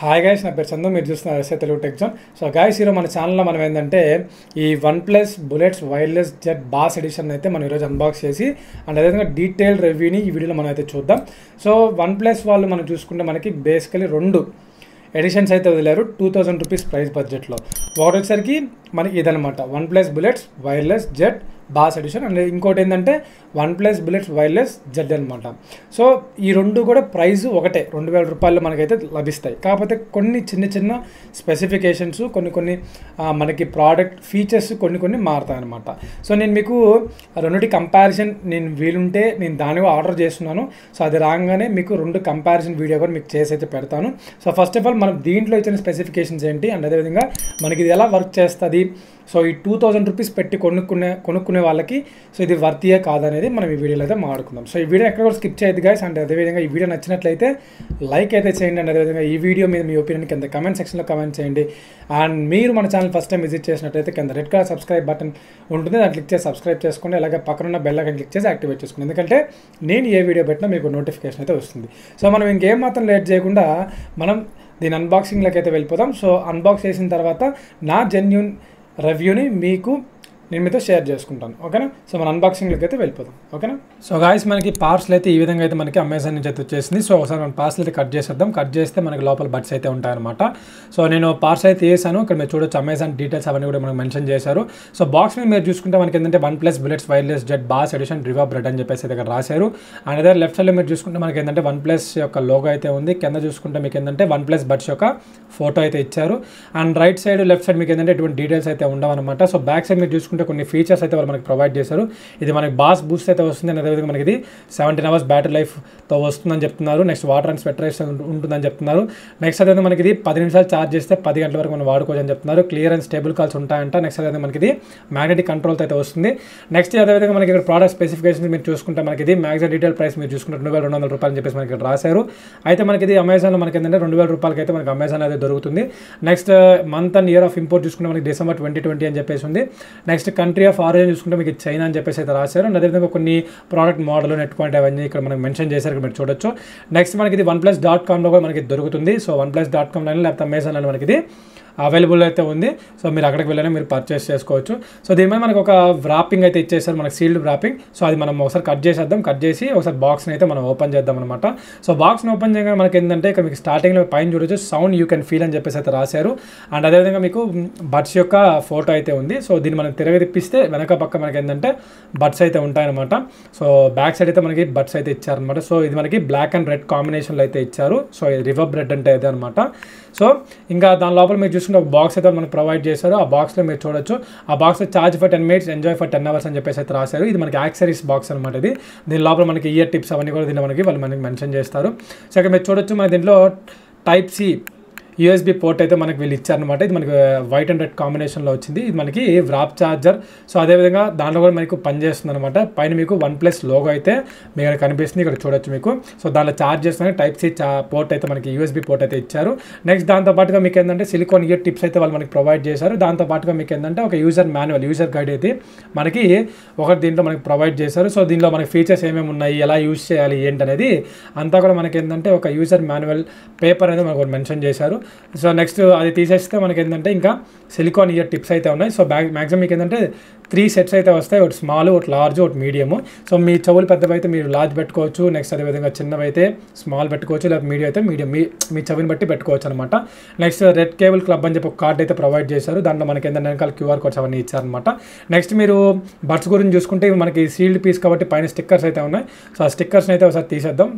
hi guys నా పేరు చందు మీరు చూస్తున్నారు SA Telugu tech zone so guys ఈరోజు మన ఛానల్లో మనం ఏంటంటే ఈ one OnePlus bullets wireless Z bass edition అయితే మనం ఈరోజు అన్బాక్స్ చేసి అండ్ అదేవిధంగా డీటెయిల్ రివ్యూని ఈ వీడియోలో మనం అయితే చూద్దాం సో వన్ ప్లస్ వాళ్ళు మనం చూసుకుంటే మనకి బేసికలీ రెండు ఎడిషన్స్ అయితే వదిలేరు టూ థౌజండ్ రూపీస్ ప్రైస్ బడ్జెట్లో ఒకటి వచ్చేసరికి మనకి ఇదనమాట OnePlus bullets wireless Z bass edition and ఇంకోటి ఏంటంటే OnePlus bullets wireless Z అనమాట సో ఈ రెండు కూడా ప్రైస్ ఒకటే రెండు వేల రూపాయలు మనకైతే లభిస్తాయి కాకపోతే కొన్ని చిన్న చిన్న స్పెసిఫికేషన్స్ కొన్ని కొన్ని ఆ, మనకి ప్రోడక్ట్ ఫీచర్స్ కొన్ని కొన్ని మారుతాయి అనమాట సో నేను మీకు రెండుటి కంపారిజన్ నేను వీలుంటే నేను దాని ఆర్డర్ చేస్తున్నాను సో అది రాగానే మీకు రెండు కంపారిజన్ వీడియో కూడా మీకు చేసి అయితే పెడతాను సో ఫస్ట్ ఆఫ్ ఆల్ మనం దీంట్లో ఇచ్చిన స్పెసిఫికేషన్స్ ఏంటి అండ్ అదేవిధంగా మనకి ఇది ఎలా వర్క్ చేస్తుంది సో ఈ టూ థౌజండ్ రూపీస్ పెట్టి కొనుక్కునే కొనుక్కునే వాళ్ళకి సో ఇది వర్తియే కాదనేది మనం ఈ వీడియోలో అయితే మాట్లాడుకుందాం సో ఈ వీడియో ఎక్కడ కూడా స్కిప్ చేయదు గైస్ అండ్ అదేవిధంగా ఈ వీడియో నచ్చినట్లయితే లైక్ అయితే చేయండి అండ్ అదేవిధంగా ఈ వీడియో మీద మీ ఒపీనియన్ కింద కమెంట్ సెక్షన్లో కమెంట్ చేయండి అండ్ మీరు మన ఛానల్ ఫస్ట్ టైం విజిట్ చేసినట్లయితే కింద రెడ్ కలర్ సబ్స్క్రైబ్ బటన్ ఉంటుంది దాన్ని క్లిక్ చేసి సబ్స్క్రైబ్ చేసుకోండి అలాగే పక్కన ఉన్న బెల్ ఐకాన్ క్లిక్ చేసి యాక్టివేట్ చేసుకోండి ఎందుకంటే నేను ఏ వీడియో పెట్టినా మీకు నోటిఫికేషన్ అయితే వస్తుంది సో మనం ఇంకేం మాత్రం లేట్ చేయకుండా మనం దీని అన్బాక్సింగ్లోకి అయితే వెళ్ళిపోదాం సో అన్బాక్స్ చేసిన తర్వాత నా జెన్యున్ రివ్యూని మీకు నేను మీతో షేర్ చేసుకుంటాను ఓకేనా సో మన అన్బాక్సింగ్లోకి అయితే వెళ్ళిపోదాం ఓకేనా సో గాయస్ మనకి పార్సల్ అయితే ఈ విధంగా అయితే మనకి అమెజాన్ నుంచి అయితే వచ్చేసింది సో ఒకసారి మనం పార్సల్ అయితే కట్ చేసేద్దాం కట్ చేస్తే మనకి లోపల బడ్స్ అయితే ఉంటాయన్నమాట సో నేను పార్సల్ అయితే వేసాను ఇక్కడ మీరు చూడొచ్చు అమెజాన్ డీటెయిల్స్ అవన్నీ కూడా మనకు మెన్షన్ చేశారు సో బాక్స్ మీద మీరు చూసుకుంటే మనకి ఏంటంటే OnePlus bullets wireless Z bass edition రివా బ్రెడ్ అని చెప్పేసి అయితే ఇక్కడ రాశారు అండ్ అదే లెఫ్ట్ సైడ్లో మీరు చూసుకుంటే మనకి ఏంటంటే వన్ ప్లస్ యొక్క లోగో అయితే ఉంది కింద చూసుకుంటే మీకు ఏంటంటే వన్ ప్లస్ బడ్స్ యొక్క ఫోటో అయితే ఇచ్చారు and right side left side మీకు ఏంటంటే ఎటువంటి డీటెయిల్స్ అయితే ఉండవన్నమాట సో బ్యాక్ సైడ్ మీరు చూసుకుంటే కొన్ని ఫీచర్స్ అయితే వాళ్ళు మనకి ప్రొవైడ్ చేశారు ఇది మనకి బాస్ బూస్ట్ అయితే వస్తుంది అండ్ అదేవిధంగా మనకి ఇది సెవెంటీన్ అవర్స్ బ్యాటరీ లైఫ్తో వస్తుందని చెప్తున్నారు నెక్స్ట్ వాటర్ అండ్ స్వెటరైజేషన్ ఉంటుందని చెప్తున్నారు నెక్స్ట్ అదే మనకి ఇది పది నిమిషాలు ఛార్జ్ చేస్తే పది గంటల వరకు మనం వాడుకోవచ్చు అని చెప్తున్నారు క్లియర్ అండ్ స్టేబుల్ కాల్స్ ఉంటాయంట నెక్స్ట్ అదే మనకి ఇది మ్యాగ్నెటిక్ కంట్రోల్తో అయితే వస్తుంది నెక్స్ట్ అదేవిధంగా మనకి ఇక్కడ ప్రోడక్ట్ స్పెసిఫికేషన్ మీరు చూసుకుంటే మనకి ఇది మ్యాక్సిమం డీటెయిల్ ప్రైస్ మీరు చూసుకుంటే రెండు వేల రెండు వందల రూపాయలు అని చెప్పేసి మనకి ఇక్కడ రాశారు అయితే మనకి ఇది అమెజాన్లో మనకి ఏంటంటే రెండు వేల రూపాయలకి అయితే మనకి అమెజాన్ అయితే దొరుకుతుంది next month and year of import చూసుకుంటే మనకి డిసెంబర్ ట్వంటీ ట్వంటీ అని చెప్పేసి ఉంది నెక్స్ట్ కంట్రీ ఆఫ్ ఆరిజిన్ చూసుకుంటే మీకు చైనా అని చెప్పేసి అయితే రాశారు అండ్ అదేవిధంగా కొన్ని ప్రోడక్ట్ మోడల్ నెట్ పాయింట్ అవన్నీ ఇక్కడ మనకి మెన్షన్ చేశారు ఇక్కడ మీరు చూడొచ్చు నెక్స్ట్ మనకి ఇది వన్ ప్లస్ డాట్ కామ్లో కూడా మనకి దొరుకుతుంది so OnePlus dot com లేకపోతే అమెజాన్ అని మనకి ఇది అవైలబుల్ అయితే ఉంది సో మీరు అక్కడికి వెళ్ళినా మీరు పర్చేస్ చేసుకోవచ్చు సో దీని మీద మనకు ఒక వ్రాపింగ్ అయితే ఇచ్చేసారు మనకి సీల్డ్ వ్రాపింగ్ సో అది మనం ఒకసారి కట్ చేసేద్దాం కట్ చేసి ఒకసారి బాక్స్ని అయితే మనం ఓపెన్ చేద్దాం అనమాట సో బాక్స్ని ఓపెన్ చేయగానే మనకి ఏంటంటే ఇక్కడ మీకు స్టార్టింగ్లో పైన చూడొచ్చు సౌండ్ యూ కెన్ ఫీల్ అని చెప్పేసి అయితే రాశారు అండ్ అదేవిధంగా మీకు బడ్స్ యొక్క ఫోటో అయితే ఉంది సో దీన్ని మనం తిరగ తిప్పిస్తే వెనక పక్క మనకి ఏంటంటే బడ్స్ అయితే ఉంటాయన్నమాట సో బ్యాక్ సైడ్ అయితే మనకి బడ్స్ అయితే ఇచ్చారనమాట సో ఇది మనకి బ్లాక్ అండ్ రెడ్ కాంబినేషన్లో అయితే ఇచ్చారు సో ఇది రివర్ బ్రెడ్ అంటే ఇదే అనమాట సో ఇంకా దాని లోపల మీరు చూసుకుంటే ఒక బాక్స్ అయితే మనకు ప్రొవైడ్ చేశారు ఆ బాక్స్లో మీరు చూడొచ్చు ఆ box charge for ten minutes enjoy for ten hours అని చెప్పేసి అయితే రాశారు ఇది మనకి యాక్సరీస్ బాక్స్ అనమాట ఇది దీని లోపల మనకి ఇయర్ టిప్స్ అవన్నీ కూడా దీంట్లో మనకి వాళ్ళు మనకి మెన్షన్ చేస్తారు సో ఇక్కడ మీరు చూడొచ్చు మన దీంట్లో టైప్ సి యూఎస్బి పోర్ట్ అయితే మనకి వీళ్ళు ఇచ్చారనమాట ఇది మనకి వైట్ అండ్ రెడ్ కాంబినేషన్లో వచ్చింది ఇది మనకి వ్రాప్ ఛార్జర్ సో అదేవిధంగా దాంట్లో కూడా మనకు పనిచేస్తుంది అనమాట పైన మీకు వన్ ప్లస్ లోగో అయితే మీకు ఇక్కడ కనిపిస్తుంది ఇక్కడ చూడొచ్చు మీకు సో దాంట్లో ఛార్జ్ చేస్తున్న టైప్ సి పోర్ట్ అయితే మనకి యూఎస్బి పోర్ట్ అయితే ఇచ్చారు నెక్స్ట్ దాంతో పాటుగా మీకు ఏంటంటే సిలికాన్ ఇయర్ టిప్స్ అయితే వాళ్ళు మనకి ప్రొవైడ్ చేశారు దాంతో పాటుగా మీకు ఏంటంటే ఒక యూజర్ మాన్యువల్ యూజర్ గైడ్ అయితే మనకి ఒకటి దీంట్లో మనకి ప్రొవైడ్ చేశారు సో దీనిలో మనకి ఫీచర్స్ ఏమేమి ఉన్నాయి ఎలా యూజ్ చేయాలి ఏంటి అనేది అంతా కూడా మనకి ఏంటంటే ఒక యూజర్ మాన్యువల్ పేపర్ అనేది మనకు మెన్షన్ చేశారు సో నెక్స్ట్ అది తీసేస్తే మనకి ఏంటంటే ఇంకా సిలికాన్ ఇయర్ టిప్స్ అయితే ఉన్నాయి సో బ్యాగ్ మ్యాక్సిమం మీకు ఏంటంటే త్రీ సెట్స్ అయితే వస్తాయి ఒకటి స్మాల్ ఒకటి లార్జ్ ఒకటి మీడియము సో మీ చెవులు పెద్దవి అయితే మీరు లార్జ్ పెట్టుకోవచ్చు నెక్స్ట్ అదేవిధంగా చిన్నవి అయితే స్మాల్ పెట్టుకోవచ్చు లేదా మీడియం అయితే మీడియం మీ మీ చెవిని బట్టి పెట్టుకోవచ్చు అనమాట నెక్స్ట్ రెడ్ కేబుల్ క్లబ్ అని చెప్పి ఒక కార్డ్ అయితే ప్రొవైడ్ చేశారు దాంట్లో మనకి ఏంటంటే వెనకాల క్యూఆర్ కోడ్స్ అవన్నీ ఇచ్చారనమాట నెక్స్ట్ మీరు బడ్స్ గురించి చూసుకుంటే ఇవి మనకి సీల్డ్ పీస్ కాబట్టి పైన స్టిక్కర్స్ అయితే ఉన్నాయి సో ఆ స్టిక్కర్స్ని అయితే ఒకసారి తీసేద్దాం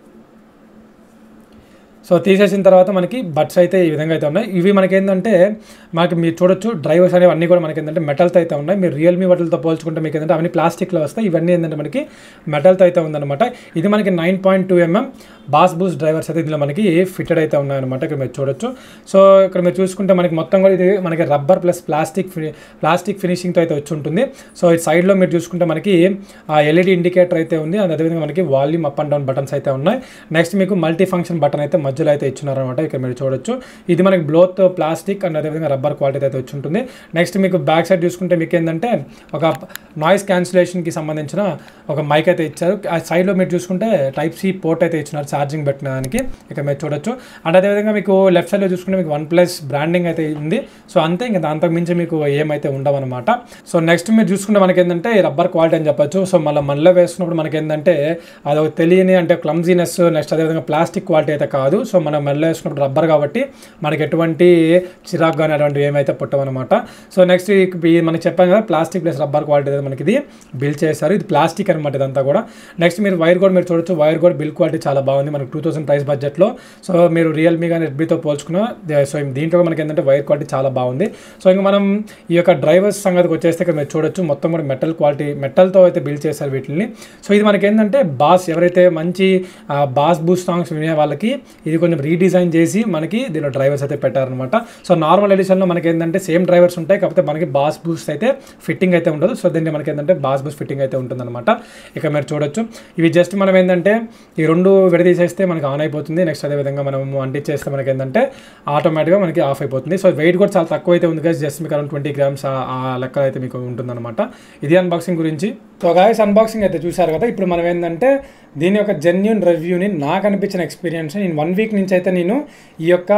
సో తీసేసిన తర్వాత మనకి బడ్స్ అయితే ఈ విధంగా అయితే ఉన్నాయి ఇవి మనకి ఏంటంటే మనకి మీరు చూడొచ్చు డ్రైవర్స్ అనేవి అన్నీ కూడా మనకి ఏంటంటే మెటల్తో అయితే ఉన్నాయి మీరు రియల్మీ వాటితో పోల్చుకుంటే మీకు ఏంటంటే అవన్నీ ప్లాస్టిక్లో వస్తాయి ఇవన్నీ ఏంటంటే మనకి మెటల్తో అయితే ఉందన్నమాట ఇది మనకి nine point two MM bass boost drivers అయితే ఇందులో మనకి ఫిటెడ్ అయితే ఉన్నాయన్నమాట ఇక్కడ మీరు చూడొచ్చు సో ఇక్కడ మీరు చూసుకుంటే మనకి మొత్తం కూడా ఇది మనకి రబ్బర్ ప్లస్ ప్లాస్టిక్ ప్లాస్టిక్ ఫినిషింగ్తో అయితే వచ్చి ఉంటుంది సో ఈ సైడ్లో మీరు చూసుకుంటే మనకి ఆ ఎల్ఈడి ఇండికేటర్ అయితే ఉంది అండ్ అదేవిధంగా మనకి volume up and down buttons అయితే ఉన్నాయి నెక్స్ట్ మీకు మల్టీ ఫంక్షన్ బటన్ అయితే మధ్యలో అయితే ఇచ్చినారనమాట ఇక్కడ మీరు చూడొచ్చు ఇది మనకి బ్లోత్ ప్లాస్టిక్ అండ్ అదేవిధంగా రబ్బర్ క్వాలిటీ అయితే వచ్చి ఉంటుంది నెక్స్ట్ మీకు బ్యాక్ సైడ్ చూసుకుంటే మీకు ఏంటంటే ఒక నాయిస్ క్యాన్సిలేషన్కి సంబంధించిన ఒక మైక్ అయితే ఇచ్చారు ఆ సైడ్లో మీరు చూసుకుంటే టైప్ సి పోర్ట్ అయితే ఇచ్చినారు ఛార్జింగ్ పెట్టడానికి ఇక్కడ మీరు చూడొచ్చు అండ్ అదేవిధంగా మీకు లెఫ్ట్ సైడ్లో చూసుకుంటే మీకు వన్ ప్లస్ బ్రాండింగ్ అయితే ఉంది సో అంతే ఇంకా అంతకు మించి మీకు ఏమైతే ఉండవన్నమాట సో నెక్స్ట్ మీరు చూసుకుంటే మనకి ఏంటంటే రబ్బర్ క్వాలిటీ అని చెప్పొచ్చు సో మళ్ళీ మనలో వేసుకున్నప్పుడు మనకి ఏంటంటే అది ఒక తెలియని అంటే క్లమ్జీనెస్ నెక్స్ట్ అదేవిధంగా ప్లాస్టిక్ క్వాలిటీ అయితే కాదు సో మనం మెల్ల వేసుకున్నప్పుడు రబ్బర్ కాబట్టి మనకి ఎటువంటి చిరాకు కానీ అటువంటివి ఏమైతే పుట్టవన్నమాట సో నెక్స్ట్ మనకి చెప్పాను కదా ప్లాస్టిక్ ప్లస్ రబ్బర్ క్వాలిటీ అయితే మనకి ఇది బిల్ చేశారు ఇది ప్లాస్టిక్ అనమాట ఇదంతా కూడా నెక్స్ట్ మీరు వైర్ కూడా మీరు చూడొచ్చు వైర్ కూడా బిల్ క్వాలిటీ చాలా బాగుంది మనకి టూ థౌసండ్ ప్రైస్ బడ్జెట్లో సో మీరు రియల్మీ కానీ రెడ్మీతో పోల్చుకున్న సో దీంట్లో మనకి ఏంటంటే వైర్ క్వాలిటీ చాలా బాగుంది సో ఇంకా మనం ఈ యొక్క డ్రైవర్స్ సంగతికి వచ్చేస్తే ఇక్కడ మీరు చూడొచ్చు మొత్తం కూడా మెటల్ క్వాలిటీ మెటల్తో అయితే బిల్డ్ చేశారు వీటిని సో ఇది మనకి ఏంటంటే బాస్ ఎవరైతే మంచి ఆ, బాస్ బూస్ సాంగ్స్ వినే వాళ్ళకి ఇది కొంచెం రీడిజైన్ చేసి మనకి దీనిలో డ్రైవర్స్ అయితే పెట్టారనమాట సో నార్మల్ ఎడిషన్లో మనకి ఏంటంటే సేమ్ డ్రైవర్స్ ఉంటాయి కాకపోతే మనకి బాస్ బూస్ట్ అయితే ఫిట్టింగ్ అయితే ఉండదు సో దీన్ని మనకి ఏంటంటే బాస్ బూస్ట్ ఫిట్టింగ్ అయితే ఉంటుందన్నమాట ఇక మీరు చూడొచ్చు ఇవి జస్ట్ మనం ఏంటంటే ఈ రెండు విడదీసేస్తే మనకి ఆన్ అయిపోతుంది నెక్స్ట్ అదేవిధంగా మనం అంటించేస్తే మనకి ఏంటంటే ఆటోమేటిక్గా మనకి ఆఫ్ అయిపోతుంది సో వెయిట్ కూడా చాలా తక్కువ అయితే ఉంది కదా జస్ట్ మీకు అరౌండ్ ట్వంటీ గ్రామ్స్ ఆ లెక్క అయితే మీకు ఉంటుందన్నమాట ఇది అన్బాక్సింగ్ గురించి సో గాయస్ అన్బాక్సింగ్ అయితే చూసారు కదా ఇప్పుడు మనం ఏంటంటే దీని యొక్క జెన్యున్ రివ్యూని నాకు అనిపించిన ఎక్స్పీరియన్స్ నేను వన్ వీక్ నుంచి అయితే నేను ఈ యొక్క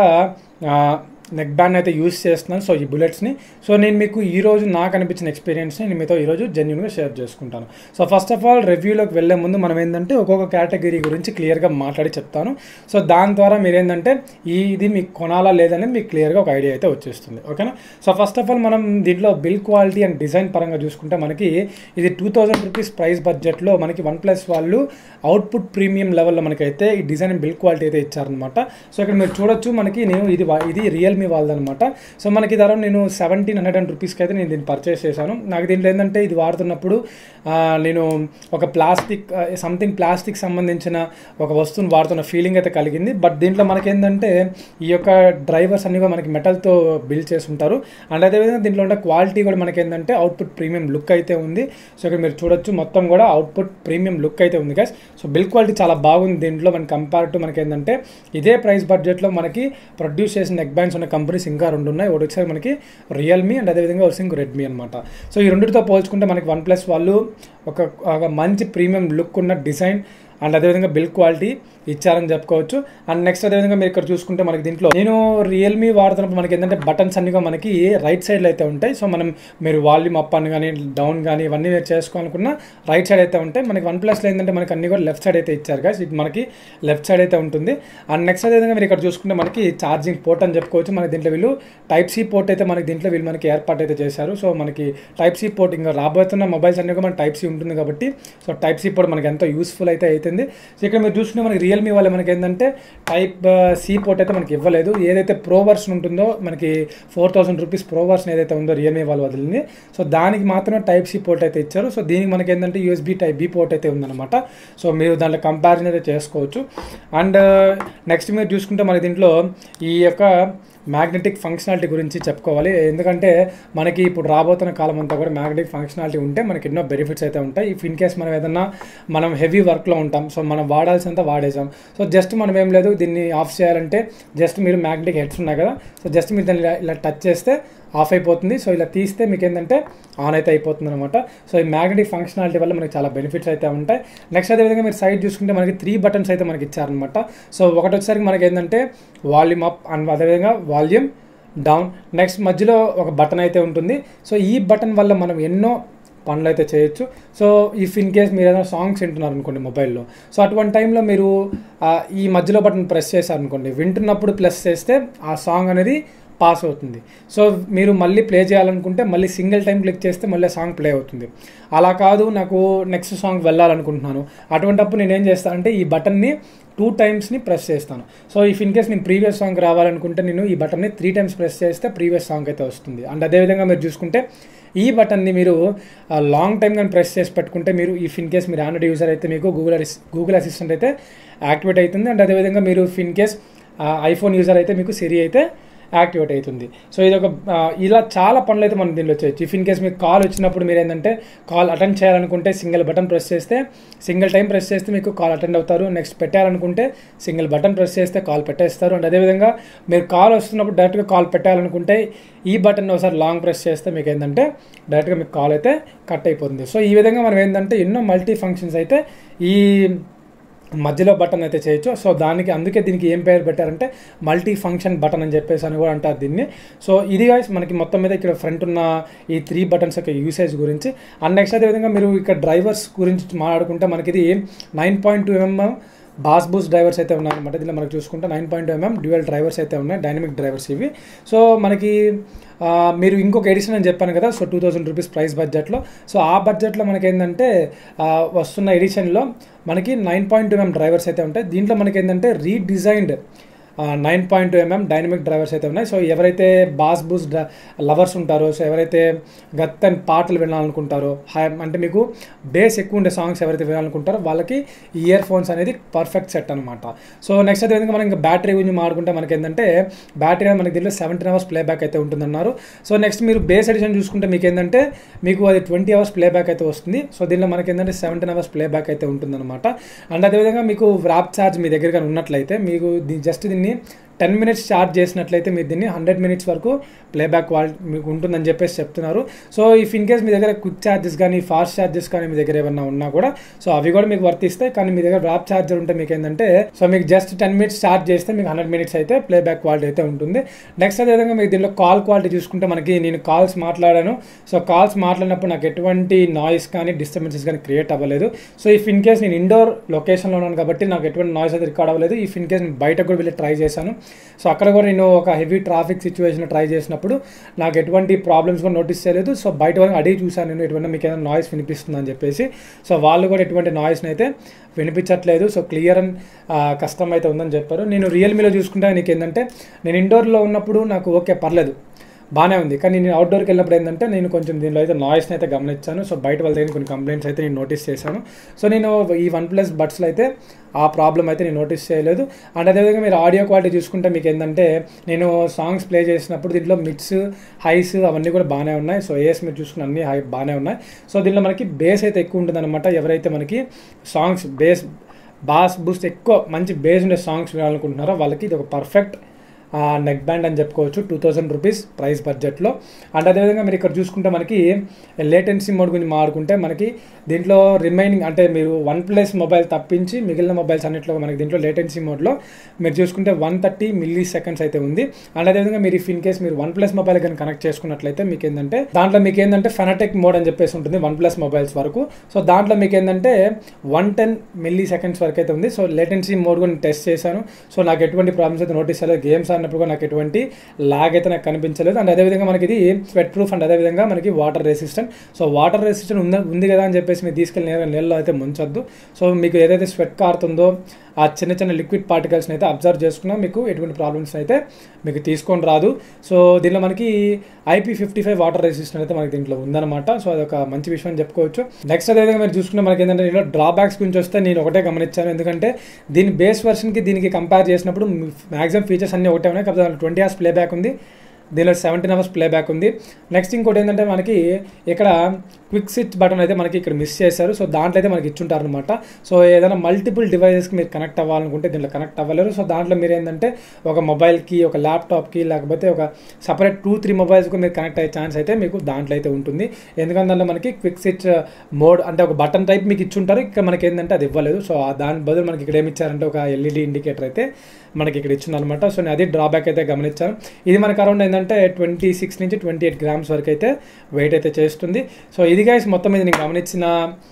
నెక్ బ్యాండ్ అయితే యూస్ చేస్తున్నాను సో ఈ బుల్లెట్స్ని సో నేను మీకు ఈ రోజు నాకు అనిపించిన ఎక్స్పీరియన్స్ని నేను మీతో ఈరోజు జెన్యున్గా షేర్ చేసుకుంటాను సో ఫస్ట్ ఆఫ్ ఆల్ రివ్యూలోకి వెళ్ళే ముందు మనం ఏంటంటే ఒక్కొక్క కేటగిరీ గురించి క్లియర్గా మాట్లాడి చెప్తాను సో దాని ద్వారా మీరు ఏంటంటే ఈ ఇది మీకు కొనాలా లేదనేది మీకు క్లియర్గా ఒక ఐడియా అయితే వచ్చేస్తుంది ఓకేనా సో ఫస్ట్ ఆఫ్ ఆల్ మనం దీంట్లో బిల్ క్వాలిటీ అండ్ డిజైన్ పరంగా చూసుకుంటే మనకి ఇది టూ థౌజండ్ రూపీస్ ప్రైస్ బడ్జెట్లో మనకి వన్ ప్లస్ వాళ్ళు అవుట్పుట్ ప్రీమియం లెవెల్లో మనకైతే ఈ డిజైన్ బిల్ క్వాలిటీ అయితే ఇచ్చారనమాట సో ఇక్కడ మీరు చూడొచ్చు మనకి నేను ఇది వా- ఇది రియల్మీ వాళ్ళదనమాట సో మనకి ఇది అరౌండ్ నేను సెవెంటీన్ హండ్రెడ్ అండ్ రూపీస్కి అయితే నేను దీన్ని పర్చేస్ చేశాను నాకు దీంట్లో ఏంటంటే ఇది వాడుతున్నప్పుడు ఆ, నేను ఒక ప్లాస్టిక్ సంథింగ్ ప్లాస్టిక్ సంబంధించిన ఒక వస్తువుని వాడుతున్న ఫీలింగ్ అయితే కలిగింది బట్ దీంట్లో మనకి ఏంటంటే ఈ యొక్క డ్రైవర్స్ అన్ని కూడా మనకి మెటల్తో బిల్డ్ చేసి ఉంటారు అండ్ అదేవిధంగా దీంట్లో ఉండే క్వాలిటీ కూడా మనకి ఏంటంటే అవుట్పుట్ ప్రీమియం లుక్ అయితే ఉంది సో ఇక్కడ మీరు చూడొచ్చు మొత్తం కూడా అవుట్పుట్ ప్రీమియం లుక్ అయితే ఉంది గైస్ సో బిల్ క్వాలిటీ చాలా బాగుంది దీంట్లో మన కంపేర్ టు మనకి ఏంటంటే ఇదే ప్రైస్ బడ్జెట్లో మనకి ప్రొడ్యూస్ చేసిన నెక్ బ్యాండ్స్ ఉన్న కంపెనీస్ ఇంకా రెండు ఉన్నాయి ఒకటి వచ్చేసరికి మనకి రియల్మీ అండ్ అదేవిధంగా వచ్చి రెడ్మీ అనమాట సో ఈ రెండింటితో పోల్చుకుంటే మనకి వన్ ప్లస్ వాళ్ళు ఒక ఒక మంచి ప్రీమియం లుక్ ఉన్న డిజైన్ అండ్ అదేవిధంగా బిల్ క్వాలిటీ ఇచ్చారని చెప్పుకోవచ్చు అండ్ నెక్స్ట్ అదేవిధంగా మీరు ఇక్కడ చూసుకుంటే మనకి దీంట్లో నేను రియల్మీ వాడుతున్నప్పుడు మనకి ఏంటంటే బటన్స్ అన్ని కూడా మనకి రైట్ సైడ్లో అయితే ఉంటాయి సో మనం మీరు వాల్యూమ్ అప్ అని కానీ డౌన్ కానీ ఇవన్నీ మీరు చేసుకోవాలనుకున్న రైట్ సైడ్ అయితే ఉంటాయి మనకి వన్ ప్లస్లో ఏంటంటే మనకి అన్ని కూడా లెఫ్ట్ సైడ్ అయితే ఇచ్చారు కదా ఇది మనకి లెఫ్ట్ సైడ్ అయితే ఉంటుంది అండ్ నెక్స్ట్ అదేవిధంగా మీరు ఇక్కడ చూసుకుంటే మనకి ఛార్జింగ్ పోర్ట్ అని చెప్పుకోవచ్చు మనకి దీంట్లో వీళ్ళు టైప్ సి పోర్ట్ అయితే మనకి దీంట్లో వీళ్ళు మనకి ఏర్పాటు అయితే చేశారు సో మనకి టైప్ సి పోర్ట్ ఇంకా రాబోతున్న మొబైల్స్ అన్ని కూడా మనకి టైప్ సి ఉంటుంది కాబట్టి సో టైప్ సి పోర్ట్ మనకి ఎంతో యూస్ఫుల్ అయితే అవుతుంది సో ఇక్కడ మీరు చూసుకుంటే మనకి రియల్మీ వాళ్ళు మనకి ఏంటంటే టైప్ సి పోర్ట్ అయితే మనకి ఇవ్వలేదు ఏదైతే ప్రో వర్షన్ ఉంటుందో మనకి four thousand rupees pro version ఏదైతే ఉందో రియల్మీ వాళ్ళు వదిలింది సో దానికి మాత్రమే టైప్ సి పోర్ట్ అయితే ఇచ్చారు సో దీనికి మనకి ఏంటంటే యూఎస్బీ టైప్ బి పోర్ట్ అయితే ఉందన్నమాట సో మీరు దాంట్లో కంపారిజన్ అయితే చేసుకోవచ్చు అండ్ నెక్స్ట్ మీరు చూసుకుంటే మనకి దీంట్లో ఈ యొక్క మ్యాగ్నెటిక్ ఫంక్షనాలిటీ గురించి చెప్పుకోవాలి ఎందుకంటే మనకి ఇప్పుడు రాబోతున్న కాలం అంతా కూడా మ్యాగ్నెటిక్ ఫంక్షనాలిటీ ఉంటే మనకి ఎన్నో బెనిఫిట్స్ అయితే ఉంటాయి ఇఫ్ ఇన్ కేస్ మనం ఏదన్నా మనం హెవీ వర్క్లో ఉంటాం సో మనం వాడాల్సినంత వాడేసాం సో జస్ట్ మనం ఏం లేదు దీన్ని ఆఫ్ చేయాలంటే జస్ట్ మీరు మ్యాగ్నెటిక్ హెడ్స్ ఉన్నాయి కదా సో జస్ట్ మీరు దాన్ని ఇలా- ఇలా టచ్ చేస్తే ఆఫ్ అయిపోతుంది సో ఇలా తీస్తే మీకు ఏంటంటే ఆన్ అయితే అయిపోతుంది అనమాట సో ఈ మ్యాగ్నెటిక్ ఫంక్షనాలిటీ వల్ల మనకి చాలా బెనిఫిట్స్ అయితే ఉంటాయి నెక్స్ట్ అదేవిధంగా మీరు సైడ్ చూసుకుంటే మనకి త్రీ బటన్స్ అయితే మనకి ఇచ్చారనమాట సో ఒకటి వచ్చేసరికి మనకి ఏంటంటే వాల్యూమ్ అప్ అండ్ అదేవిధంగా వాల్యూమ్ డౌన్ నెక్స్ట్ మధ్యలో ఒక బటన్ అయితే ఉంటుంది సో ఈ బటన్ వల్ల మనం ఎన్నో పనులు అయితే చేయొచ్చు సో ఇఫ్ ఇన్ కేస్ మీరు ఏదైనా సాంగ్స్ వింటున్నారు అనుకోండి మొబైల్లో సో అటువంటి టైంలో మీరు ఆ, ఈ మధ్యలో బటన్ ప్రెస్ చేశారనుకోండి వింటున్నప్పుడు ప్రెస్ చేస్తే ఆ సాంగ్ అనేది పాస్ అవుతుంది సో మీరు మళ్ళీ ప్లే చేయాలనుకుంటే మళ్ళీ సింగిల్ టైం క్లిక్ చేస్తే మళ్ళీ సాంగ్ ప్లే అవుతుంది అలా కాదు నాకు నెక్స్ట్ సాంగ్ వెళ్ళాలనుకుంటున్నాను అటువంటప్పుడు నేను ఏం చేస్తానంటే ఈ బటన్ని టూ టైమ్స్ని ప్రెస్ చేస్తాను సో ఇఫ్ ఇన్ కేస్ నేను ప్రీవియస్ సాంగ్ రావాలనుకుంటే నేను ఈ బటన్ని త్రీ టైమ్స్ ప్రెస్ చేస్తే ప్రీవియస్ సాంగ్ అయితే వస్తుంది అండ్ అదేవిధంగా మీరు చూసుకుంటే ఈ బటన్ని మీరు లాంగ్ టైం కానీ ప్రెస్ చేసి పెట్టుకుంటే మీరు ఇఫ్ ఇన్ కేస్ మీరు ఆండ్రాయిడ్ యూజర్ అయితే మీకు గూగుల్ అసిస్ గూగుల్ అసిస్టెంట్ అయితే యాక్టివేట్ అవుతుంది అండ్ అదేవిధంగా మీరు if in case iPhone user అయితే మీకు సిరి అయితే యాక్టివేట్ అవుతుంది సో ఇది ఒక ఆ, ఇలా చాలా పనులు అయితే మనం దీనిలో చేయొచ్చు ఇఫ్ ఇన్ కేస్ మీకు కాల్ వచ్చినప్పుడు మీరు ఏంటంటే కాల్ అటెండ్ చేయాలనుకుంటే సింగిల్ బటన్ ప్రెస్ చేస్తే సింగిల్ టైం ప్రెస్ చేస్తే మీకు కాల్ అటెండ్ అవుతారు నెక్స్ట్ పెట్టాలనుకుంటే సింగిల్ బటన్ ప్రెస్ చేస్తే కాల్ పెట్టేస్తారు అండ్ అదేవిధంగా మీరు కాల్ వస్తున్నప్పుడు డైరెక్ట్గా కాల్ పెట్టాలనుకుంటే ఈ బటన్ ఒకసారి లాంగ్ ప్రెస్ చేస్తే మీకు ఏంటంటే డైరెక్ట్గా మీకు కాల్ అయితే కట్ అయిపోతుంది సో ఈ విధంగా మనం ఏంటంటే ఎన్నో మల్టీ ఫంక్షన్స్ అయితే ఈ మధ్యలో బటన్ అయితే చేయొచ్చు సో దానికి అందుకే దీనికి ఏం పేరు పెట్టారంటే మల్టీ ఫంక్షన్ బటన్ అని చెప్పేసి అని కూడా అంటారు దీన్ని సో ఇది guys మనకి మొత్తం మీద ఇక్కడ ఫ్రంట్ ఉన్న ఈ త్రీ బటన్స్ యొక్క యూసేజ్ గురించి అండ్ నెక్స్ట్ అదేవిధంగా మీరు ఇక్కడ డ్రైవర్స్ గురించి మాట్లాడుకుంటే మనకి ఇది nine point two MM bass boost drivers అయితే ఉన్నాయన్నమాట దీనిలో మనకు చూసుకుంటే nine point MM dual drivers అయితే ఉన్నాయి డైనమిక్ డ్రైవర్స్ ఇవి సో మనకి ఆ, మీరు ఇంకొక ఎడిషన్ అని చెప్పాను కదా so two thousand rupees price బడ్జెట్లో సో ఆ బడ్జెట్లో మనకి ఏంటంటే ఆ, వస్తున్న ఎడిషన్లో మనకి నైన్ పాయింట్ ఎంఎం డ్రైవర్స్ అయితే ఉంటాయి దీంట్లో మనకి ఏంటంటే redesigned nine point two mm dynamic drivers అయితే ఉన్నాయి సో ఎవరైతే బాస్ బూస్ లవర్స్ ఉంటారో సో ఎవరైతే గత్తన్ పాటలు వినాలనుకుంటారో హై అంటే మీకు బేస్ ఎక్కువ ఉండే సాంగ్స్ ఎవరైతే వినాలనుకుంటారో వాళ్ళకి ఇయర్ ఫోన్స్ అనేది పర్ఫెక్ట్ సెట్ అనమాట సో నెక్స్ట్ అదే విధంగా మనం ఇంకా బ్యాటరీ గురించి మాట్లాడుకుంటే మనకి ఏంటంటే బ్యాటరీ అనేది మనకి దీంట్లో సెవెంటీన్ అవర్స్ ప్లేబ్యాక్ అయితే ఉంటుందన్నారు సో నెక్స్ట్ మీరు బేస్ ఎడిషన్ చూసుకుంటే మీకు ఏంటంటే మీకు అది ట్వంటీ అవర్స్ ప్లేబ్యాక్ అయితే వస్తుంది సో దీనిలో మనకి ఏంటంటే సెవెంటీన్ అవర్స్ ప్లేబ్యాక్ అయితే ఉంటుందన్నమాట అండ్ అదేవిధంగా మీకు ర్యాప్ ఛార్జ్ మీ దగ్గర కానీ ఉన్నట్లయితే మీకు జస్ట్ దీన్ని టెన్ మినిట్స్ ఛార్జ్ చేసినట్లయితే మీరు దీన్ని హండ్రెడ్ మినిట్స్ వరకు ప్లేబ్యాక్ క్వాలిటీ మీకు ఉంటుందని చెప్పేసి చెప్తున్నారు సో ఇఫ్ ఇన్ కేస్ మీ దగ్గర క్విక్ ఛార్జెస్ కానీ ఫాస్ట్ ఛార్జెస్ కానీ మీ దగ్గర ఏమన్నా ఉన్నా కూడా సో అవి కూడా మీకు వర్తిస్తాయి కానీ మీ దగ్గర ర్యాప్ ఛార్జర్ ఉంటే మీకు ఏంటంటే సో మీకు జస్ట్ టెన్ మినిట్స్ ఛార్జ్ చేస్తే మీకు హండ్రెడ్ మినిట్స్ అయితే ప్లేబ్యాక్ క్వాలిటీ అయితే ఉంటుంది నెక్స్ట్ అదేవిధంగా మీకు దీనిలో కాల్ క్వాలిటీ చూసుకుంటే మనకి నేను కాల్స్ మాట్లాడాను సో కాల్స్ మాట్లాడినప్పుడు నాకు ఎటువంటి నాయిస్ కానీ డిస్టర్బెన్సెస్ కానీ క్రియేట్ అవ్వలేదు సో ఇఫ్ ఇన్ కేస్ నేను ఇండోర్ లొకేషన్లో ఉన్నాను కాబట్టి నాకు ఎటువంటి నాయిస్ అయితే రికార్డ్ అవ్వలేదు ఇఫ్ ఇన్ కేస్ నేను బయటకు కూడా వెళ్ళి ట్రై చేశాను సో అక్కడ కూడా నేను ఒక హెవీ ట్రాఫిక్ సిచ్యువేషన్ ట్రై చేసినప్పుడు నాకు ఎటువంటి ప్రాబ్లమ్స్ కూడా నోటీస్ చేయలేదు సో బయట వరకు అడిగి చూశాను నేను ఎటువంటి మీకు ఏదైనా నాయిస్ వినిపిస్తుందని చెప్పేసి సో వాళ్ళు కూడా ఎటువంటి నాయిస్ని అయితే వినిపించట్లేదు సో క్లియర్ అండ్ కష్టం అయితే ఉందని చెప్పారు నేను రియల్మీలో చూసుకుంటే నీకు ఏంటంటే నేను ఇండోర్లో ఉన్నప్పుడు నాకు ఓకే పర్లేదు బాగానే ఉంది కానీ నేను అవుట్డోర్కి వెళ్ళినప్పుడు ఏంటంటే నేను కొంచెం దీనిలో అయితే నాయిస్ని అయితే గమనించాను సో బయట వాళ్ళ దగ్గర కొన్ని కంప్లైంట్స్ అయితే నేను నోటీస్ చేశాను సో నేను ఈ వన్ ప్లస్ బడ్స్లో అయితే ఆ ప్రాబ్లం అయితే నేను నోటీస్ చేయలేదు అండ్ అదేవిధంగా మీరు ఆడియో క్వాలిటీ చూసుకుంటే మీకు ఏంటంటే నేను సాంగ్స్ ప్లే చేసినప్పుడు దీంట్లో మిడ్స్ హైస్ అవన్నీ కూడా బాగానే ఉన్నాయి సో ఏఎస్ మీరు చూసుకున్న అన్ని హై బాగానే ఉన్నాయి సో దీనిలో మనకి బేస్ అయితే ఎక్కువ ఉంటుందన్నమాట ఎవరైతే మనకి సాంగ్స్ బేస్ బాస్ బూస్ట్ ఎక్కువ మంచి బేస్ ఉండే సాంగ్స్ వినాలనుకుంటున్నారో వాళ్ళకి ఇది ఒక పర్ఫెక్ట్ నెక్ బ్యాండ్ అని చెప్పుకోవచ్చు టూ థౌసండ్ రూపీస్ ప్రైస్ బడ్జెట్లో అండ్ అదేవిధంగా మీరు ఇక్కడ చూసుకుంటే మనకి లేటెన్సీ మోడ్ గురించి మాట్లాడుకుంటే మనకి దీంట్లో రిమైనింగ్ అంటే మీరు వన్ ప్లస్ మొబైల్ తప్పించి మిగిలిన మొబైల్స్ అన్నింటిలో మనకి దీంట్లో లేటెన్సీ మోడ్లో మీరు చూసుకుంటే వన్ థర్టీ మిల్లీ సెకండ్స్ అయితే ఉంది అండ్ అదేవిధంగా మీరు ఇఫ్ ఇన్ కేస్ మీరు వన్ ప్లస్ మొబైల్ కానీ కనెక్ట్ చేసుకున్నట్లయితే మీకు ఏంటంటే దాంట్లో మీకు ఏంటంటే ఫెనటెక్ మోడ్ అని చెప్పేసి ఉంటుంది వన్ ప్లస్ మొబైల్స్ వరకు సో దాంట్లో మీకు ఏంటంటే వన్ టెన్ మిల్లీ సెకండ్స్ వరకు అయితే ఉంది సో లేటెన్సీ మోడ్ కూడా నేను టెస్ట్ చేశాను సో నాకు ఎటువంటి ప్రాబ్లమ్స్ అయితే నోటీస్ అవ్వలేదు గేమ్స్ ఆడినప్పుడు కూడా నాకు ఎటువంటి లాగ్ అయితే నాకు కనిపించలేదు అండ్ అదేవిధంగా మనకి ఇది స్వెట్ ప్రూఫ్ అండ్ అదేవిధంగా మనకి water resistant so water resistant ఉంది ఉంది కదా అని చెప్పేసి మీరు తీసుకెళ్ళి నేరుగా నీళ్ళలో అయితే ముంచొద్దు సో మీకు ఏదైతే స్వెట్ కారుతుందో ఆ చిన్న చిన్న లిక్విడ్ పార్టికల్స్ని అయితే అబ్జర్వ్ చేసుకున్నా మీకు ఎటువంటి ప్రాబ్లమ్స్ అయితే మీకు తీసుకొని రాదు సో దీనిలో మనకి IP fifty five water resistant అయితే మనకి దీంట్లో ఉందన్నమాట సో అదొక మంచి విషయం అని చెప్పుకోవచ్చు నెక్స్ట్ అదేవిధంగా మీరు చూసుకుంటే మనకి ఏంటంటే దీనిలో డ్రాబ్యాక్స్ గురించి వస్తే నేను ఒకటే గమనించాను ఎందుకంటే దీని బేస్ వర్షన్కి దీనికి కంపేర్ చేసినప్పుడు మ్యాక్సిమం ఫీచర్స్ అన్నీ ఒకటే ఉన్నాయి కాకపోతే ట్వంటీ అవర్స్ ప్లేబ్యాక్ ఉంది దీనిలో సెవెంటీన్ అవర్స్ ప్లేబ్యాక్ ఉంది నెక్స్ట్ ఇంకోటి ఏంటంటే మనకి ఇక్కడ క్విక్ స్విచ్ బటన్ అయితే మనకి ఇక్కడ మిస్ చేశారు సో దాంట్లో అయితే మనకి ఇచ్చుంటారు అనమాట సో ఏదైనా మల్టిపుల్ డివైజెస్కి మీరు కనెక్ట్ అవ్వాలనుకుంటే దీంట్లో కనెక్ట్ అవ్వలేరు సో దాంట్లో మీరు ఏంటంటే ఒక మొబైల్కి ఒక ల్యాప్టాప్కి లేకపోతే ఒక సపరేట్ టూ త్రీ మొబైల్స్కి మీరు కనెక్ట్ అయ్యే ఛాన్స్ అయితే మీకు దాంట్లో అయితే ఉంటుంది ఎందుకంటే దాంట్లో మనకి క్విక్ స్విచ్ మోడ్ అంటే ఒక బటన్ టైప్ మీకు ఇచ్చుంటారు ఇక్కడ మనకి ఏంటంటే అది ఇవ్వలేదు సో ఆ దాని బదులు మనకి ఇక్కడ ఏమి ఇచ్చారంటే ఒక ఎల్ఈడి ఇండికేటర్ అయితే మనకి ఇక్కడ ఇచ్చిందనమాట సో నేను అది డ్రాబ్యాక్ అయితే గమనించాను ఇది మనకు అరౌండ్ ఏంటంటే ట్వంటీ సిక్స్ నుంచి ట్వంటీ ఎయిట్ గ్రామ్స్ వరకు అయితే వెయిట్ అయితే చేస్తుంది సో ఇది గైస్ మొత్తం మీద నేను గమనించిన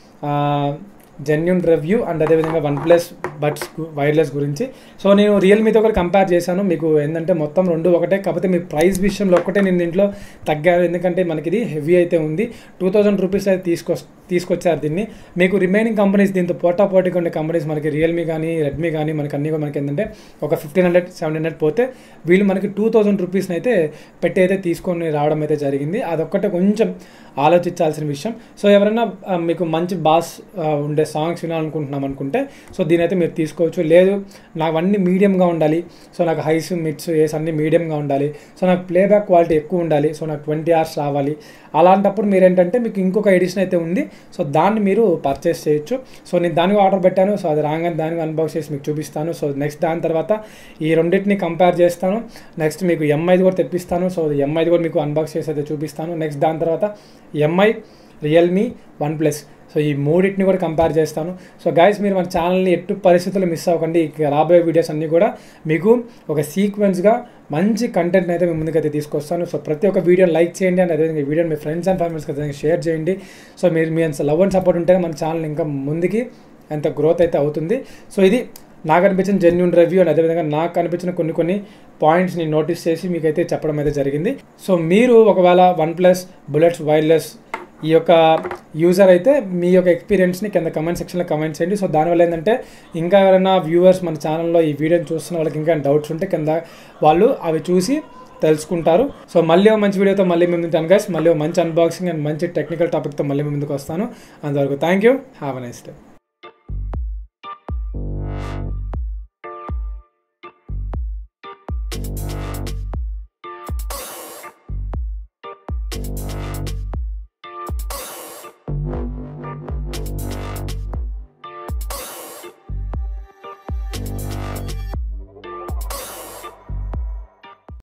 జెన్యున్ రివ్యూ అండ్ అదేవిధంగా వన్ ప్లస్ బడ్స్ వైర్లెస్ గురించి సో నేను రియల్మీతో కూడా కంపేర్ చేశాను మీకు ఏంటంటే మొత్తం రెండు ఒకటే కాకపోతే మీ ప్రైస్ విషయంలో ఒక్కటే నేను దీంట్లో తగ్గాను ఎందుకంటే మనకి ఇది హెవీ అయితే ఉంది టూ థౌజండ్ రూపీస్ అయితే తీసుకో తీసుకొచ్చారు దీన్ని మీకు రిమైనింగ్ కంపెనీస్ దీంతో పోటా పోటీగా ఉండే కంపెనీస్ మనకి రియల్మీ కానీ రెడ్మీ కానీ మనకి అన్ని కూడా మనకి ఏంటంటే ఒక ఫిఫ్టీన్ హండ్రెడ్ సెవెన్ హండ్రెడ్ పోతే వీళ్ళు మనకి టూ థౌజండ్ రూపీస్ని అయితే పెట్టి అయితే తీసుకొని రావడం అయితే జరిగింది అదొక్కటే కొంచెం ఆలోచించాల్సిన విషయం సో ఎవరైనా ఆ, మీకు మంచి బాస్ ఆ, ఉండే సాంగ్స్ వినాలనుకుంటున్నాం అనుకుంటే సో దీని అయితే మీరు తీసుకోవచ్చు లేదు నాకు అన్ని మీడియంగా ఉండాలి సో నాకు హైస్ మిడ్స్ ఏస్ అన్ని మీడియంగా ఉండాలి సో నాకు ప్లేబ్యాక్ క్వాలిటీ ఎక్కువ ఉండాలి సో నాకు ట్వంటీ అవర్స్ రావాలి అలాంటప్పుడు మీరు ఏంటంటే మీకు ఇంకొక ఎడిషన్ అయితే ఉంది సో దాన్ని మీరు పర్చేస్ చేయొచ్చు సో నేను దానికి ఆర్డర్ పెట్టాను సో అది రాగానే దానికి అన్బాక్స్ చేసి మీకు చూపిస్తాను సో నెక్స్ట్ దాని తర్వాత ఈ రెండింటిని కంపేర్ చేస్తాను నెక్స్ట్ మీకు ఎంఐది కూడా తెప్పిస్తాను సో ఎంఐది కూడా మీకు అన్బాక్స్ చేసి అయితే చూపిస్తాను నెక్స్ట్ దాని తర్వాత MI Realme OnePlus so ఈ మూడింటిని కూడా కంపేర్ చేస్తాను సో గైస్ మీరు మన ఛానల్ని ఎట్టు పరిస్థితులు మిస్ అవ్వకండి ఇక రాబోయే వీడియోస్ అన్నీ కూడా మీకు ఒక సీక్వెన్స్గా మంచి కంటెంట్ అయితే మీ ముందుకైతే తీసుకొస్తాను సో ప్రతి ఒక్క వీడియోని లైక్ చేయండి అండ్ అదేవిధంగా ఈ వీడియోని మీ ఫ్రెండ్స్ అండ్ ఫ్యామిలీస్కి అయితే షేర్ చేయండి సో మీరు మీ అంత లవ్ అండ్ సపోర్ట్ ఉంటేనే మన ఛానల్ ఇంకా ముందుకి ఎంత గ్రోత్ అయితే అవుతుంది సో ఇది నాకు అనిపించిన జెన్యున్ రివ్యూ అండ్ అదేవిధంగా నాకు అనిపించిన కొన్ని కొన్ని పాయింట్స్ని నోటీస్ చేసి మీకైతే చెప్పడం అయితే జరిగింది సో మీరు ఒకవేళ వన్ ప్లస్ బుల్లెట్స్ వైర్లెస్ ఈ యొక్క యూజర్ అయితే మీ యొక్క ఎక్స్పీరియన్స్ని కింద కమెంట్ సెక్షన్లో కమెంట్ చేయండి సో దానివల్ల ఏంటంటే ఇంకా ఎవరైనా వ్యూవర్స్ మన ఛానల్లో ఈ వీడియోని చూస్తున్న వాళ్ళకి ఇంకా డౌట్స్ ఉంటే కింద వాళ్ళు అవి చూసి తెలుసుకుంటారు సో మళ్ళీ ఒక మంచి వీడియోతో మళ్ళీ మేము ముందుకు గైస్ మళ్ళీ ఒక మంచి అన్బాక్సింగ్ అండ్ మంచి టెక్నికల్ టాపిక్తో మళ్ళీ మీ ముందుకు వస్తాను అంతవరకు thank you have a nice day